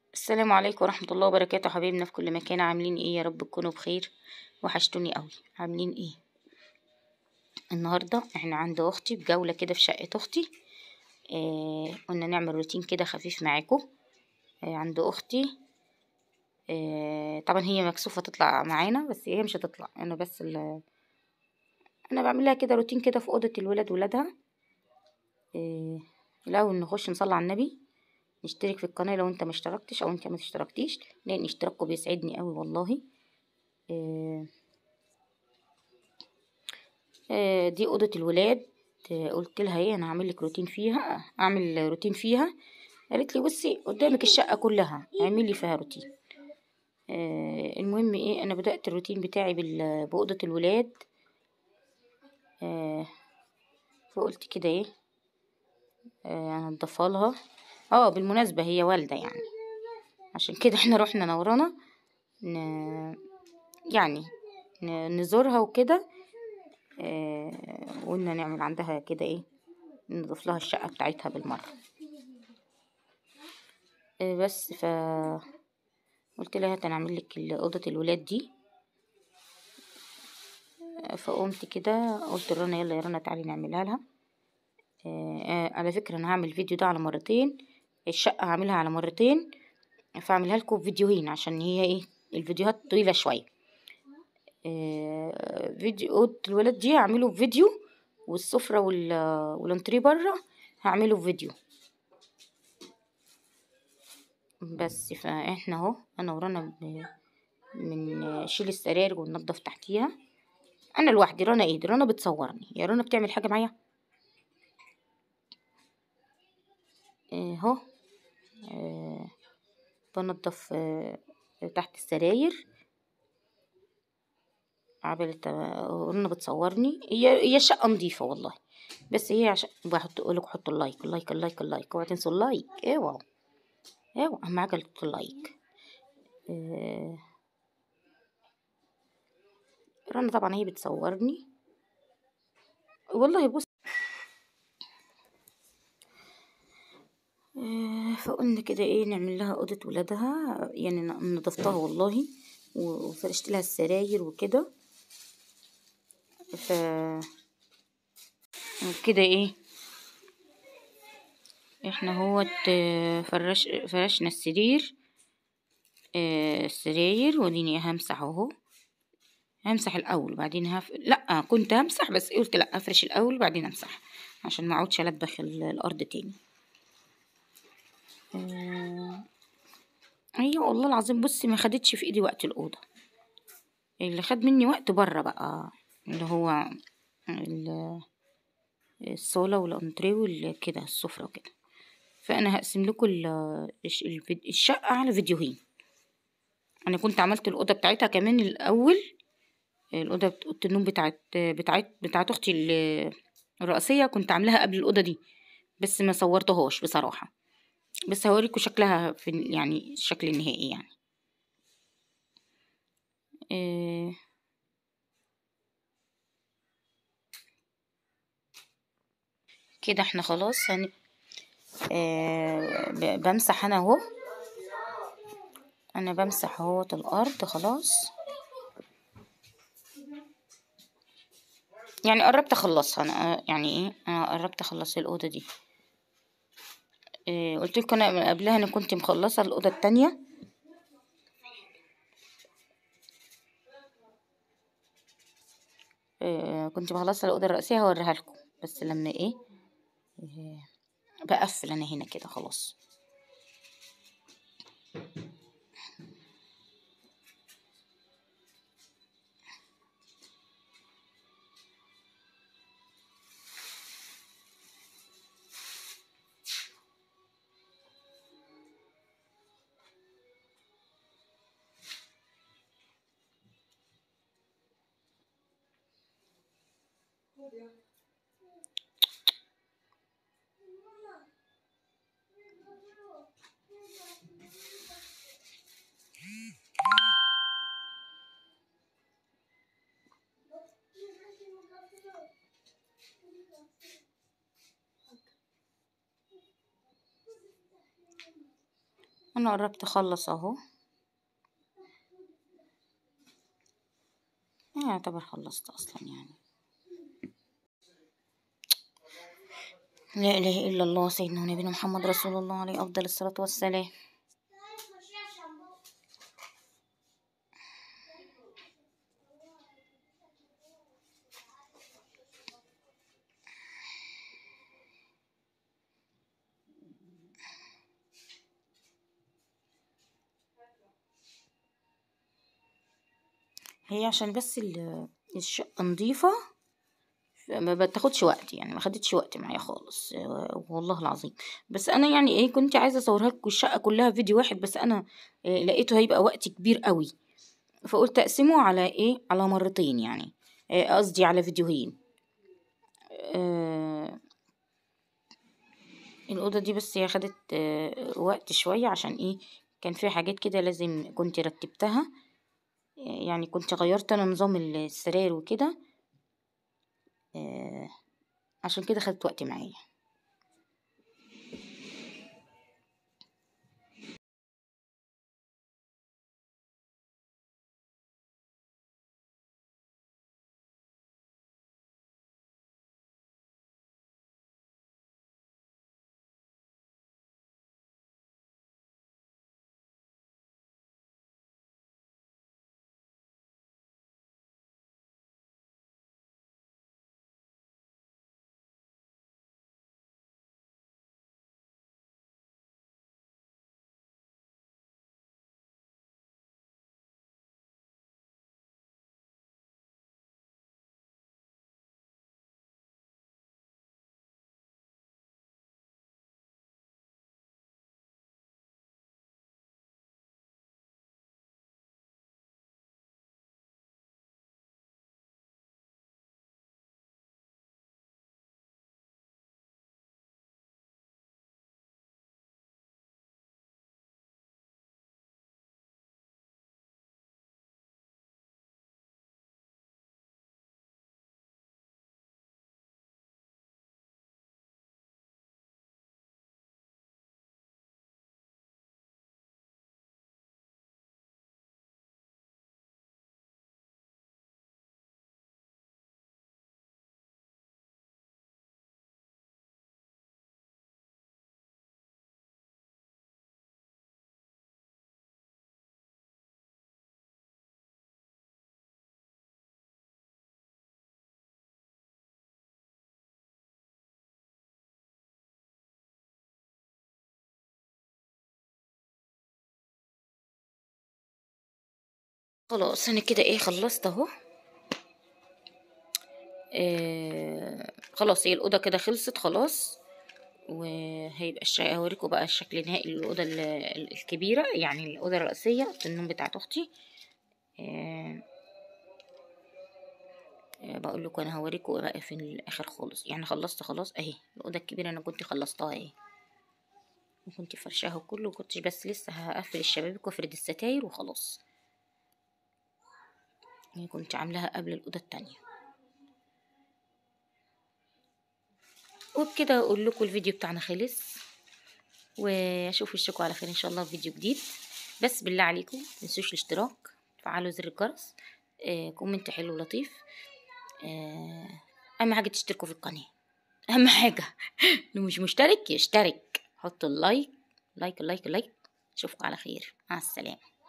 السلام عليكم ورحمة الله وبركاته حبايبنا في كل مكان عاملين ايه يا رب تكونوا بخير وحشتوني قوي عاملين ايه النهاردة احنا عند اختي بجولة كده في شقة اختي آه قلنا نعمل روتين كده خفيف معاكم آه عند اختي آه طبعا هي مكسوفة تطلع معانا بس هي مش هتطلع انا بس ال انا بعملها كده روتين كده في اوضة الولاد ولادها آه الاول نخش نصلي على النبي نشترك في القناة لو انت ما اشتركتش او انت ما اشتركتيش لان اشتراككم بيسعدني قوي والله آه آه دي اوضة الولاد آه قلت لها ايه انا هعمل لك روتين فيها اعمل روتين فيها قالت لي بصي قدامك الشقة كلها اعملي فيها روتين آه المهم ايه انا بدأت الروتين بتاعي بال- بأوضة الولاد آه فقلت كده ايه آه انضفها لها اه بالمناسبة هي والدة يعني عشان كده احنا رحنا نورانا ن... يعني ن- نزورها وكده آه وقلنا نعمل عندها كده ايه نضيف لها الشقة بتاعتها بالمرة آه بس ف قلت لها هات انا اعمل لك اوضه الولاد دي آه، فقمت كده قلت لرنا يلا يا رنا تعالي نعملها لها آه آه على فكره انا هعمل الفيديو ده على مرتين الشقه هعملها على مرتين فاعملها لكم فيديوهين عشان هي ايه الفيديوهات طويله شويه آه فيديو اوضه الولاد دي هعمله فيديو والسفره وال والانتريه بره هعمله فيديو بس فاحنا اهو انا ورانا ب- من شيل السراير وننضف تحتيها انا لوحدي رنا ايه دي؟ رنا بتصورني يا رنا بتعمل حاجه معايا آه، اهو آه، بنضف آه، تحت السراير عملت رنا بتصورني هي هي الشقه نظيفه والله بس هي عشان بحط اقول لكم حطوا اللايك اللايك اللايك اللايك اوعوا تنسوا اللايك اوعوا اوعوا اهم حاجه تحطوا اللايك آه، رنا طبعا هي بتصورني والله بص آه، فقلنا كده ايه نعمل لها اوضه ولادها يعني ن- نضفتها والله و- وفرشت لها السراير وكده ف كده ايه احنا هو فرش فرشنا السرير آه، السراير وديني همسح اهو همسح الاول بعدين هف... لا كنت همسح بس قلت لا افرش الاول بعدين امسح عشان ما اقعدش البخ ال- الارض تاني آه، ايوه والله العظيم بصي ما خدتش في ايدي وقت الاوضه اللي خد مني وقت بره بقى اللي هو ال- الصاله والانتريه وكده السفره وكده فانا هقسم لكم ال- الش- الفيد- الشقه على فيديوهين انا كنت عملت الاوضه بتاعتها كمان الاول الاوضه بت- اوضه النوم بتاعت بتاعت بتاعت اختي ال- الرئيسيه كنت عاملاها قبل الاوضه دي بس ما صورتهاش بصراحه بس هوريكم شكلها في ال- يعني الشكل النهائي يعني إيه كده احنا خلاص هن... آه ب- بمسح انا اهو انا بمسح اهو الارض خلاص يعني قربت اخلصها انا آه، يعني ايه انا قربت اخلص الاوضه دي إيه قلت لكم انا من قبلها انا كنت مخلصه الاوضه التانية إيه كنت مخلصه الاوضه الرئيسيه هوريها لكم بس لما ايه, إيه بقفل انا هنا كده خلاص انا قربت اخلص اهو آه، يعتبر خلصت اصلا يعني لا اله الا الله سيدنا ونبينا محمد رسول الله عليه افضل الصلاه والسلام هي عشان بس ال- الشقة نظيفة ما بتاخدش وقت يعني ما خدتش وقت معايا خالص آه، والله العظيم بس انا يعني ايه كنت عايزه اصورها لكم الشقه كلها فيديو واحد بس انا آه، لقيته هيبقى وقت كبير قوي فقلت اقسمه على ايه على مرتين يعني آه، قصدي على فيديوهين آه، الأوضة دي بس هي خدت آه، وقت شوية عشان ايه كان في حاجات كده لازم كنت رتبتها آه، يعني كنت غيرت انا نظام السراير وكده آه، عشان كده خدت وقت معايا خلاص انا كده ايه خلصت اهو آه خلاص هي الاوضه كده خلصت خلاص وهيبقى الش... هوريكم بقى الشكل النهائي للاوضه ال- ال- الكبيره يعني الاوضه الرئيسيه أوضة النوم بتاعت اختي آه آه بقول لكم انا هوريكم بقى في الاخر خالص يعني خلصت خلاص اهي الاوضه الكبيره انا كنت خلصتها اهي وكنت فرشاها كله وكنتش بس لسه هقفل الشبابيك وافرد الستاير وخلاص يعني كنت عاملاها قبل الأوضة التانية وبكده أقول لكم الفيديو بتاعنا خلص وأشوف وشكم على خير إن شاء الله في فيديو جديد بس بالله عليكم متنسوش الاشتراك فعلوا زر الجرس آه كومنت حلو لطيف آه أهم حاجة تشتركوا في القناة أهم حاجة اللي مش مشترك يشترك حطوا اللايك لايك لايك لايك أشوفكم على خير مع السلامة